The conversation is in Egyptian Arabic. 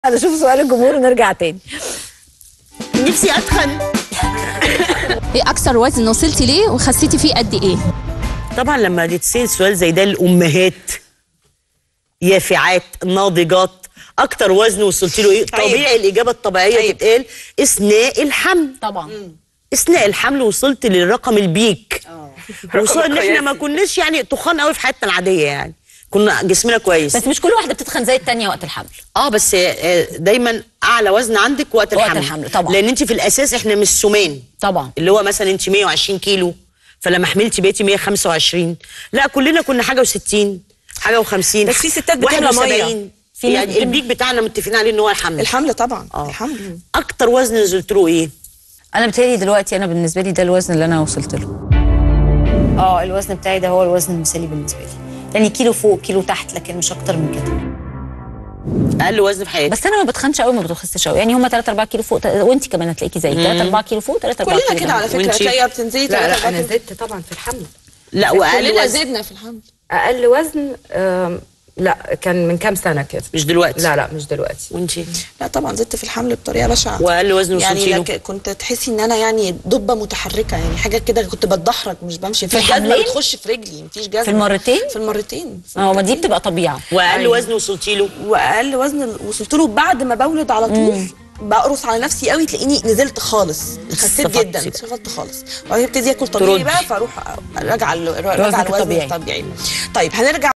نشوف سؤال الجمهور ونرجع تاني نفسي اتخن ايه اكثر وزن وصلتي ليه وخسيتي فيه قد ايه طبعا لما تتسال سؤال زي ده الامهات يافعات ناضجات اكتر وزن وصلت له ايه طبيعي الاجابه الطبيعيه تتقال اثناء الحمل طبعا اثناء الحمل وصلت للرقم البيك وصل ان احنا ما كناش يعني تخان قوي في حياتنا العاديه يعني كنا جسمنا كويس بس مش كل واحده بتتخن زي التانية وقت الحمل اه بس آه، دايما اعلى وزن عندك وقت وقت الحمل الحمل، طبعا. لان انت في الاساس احنا مش سمان طبعا اللي هو مثلا انت 120 كيلو فلما حملتي بقيتي 125 لا كلنا كنا حاجه و60 حاجه و50 بس في ستات بتملى مية. في ناس يعني بتملى- البيك بتاعنا متفقين عليه ان هو الحمل الحمل طبعا آه. الحمل اكتر وزن نزلت له ايه انا بتهيألي دلوقتي انا بالنسبه لي ده الوزن اللي انا وصلت له اه الوزن بتاعي ده هو الوزن المثالي بالنسبه لي يعني كيلو فوق كيلو تحت لكن مش اكتر من كده اقل وزن في حياتك بس انا ما بتخنش قوي ما بتخسش قوي يعني هم 3 4 كيلو فوق وانت كمان هتلاقيكي زي 3 4 كيلو فوق 3 4 كلنا كيلو كده تحت. على فكره وانتي؟ تلاقيها بتنزلي لا لا تلاتة انا أربعة زدت طبعا في الحمل لا واقل كلنا وزن زدنا في الحمل اقل وزن آم، لا كان من كام سنه كده مش دلوقتي لا لا مش دلوقتي وانتي لا طبعا زدت في الحمل بطريقه بشعه واقل وزن يعني وصلتي له لك كنت تحسي ان انا يعني دبه متحركه يعني حاجه كده كنت بتدحرج مش بمشي في مفيش جزمه الحملين؟ بتخش في رجلي مفيش جزمه في المرتين؟ في المرتين في اه ما دي بتبقى طبيعه واقل وزن وصلتي له واقل وزن وصلت له بعد ما بولد على طول بقرص على نفسي قوي تلاقيني نزلت خالص خسيت صفقتي. جدا اتشغلت خالص وبعدين ابتدي اكل طبيعي تردي. بقى فاروح راجعه ال- راجعه الوزن الطبيعي. الطبيعي طيب هنرجع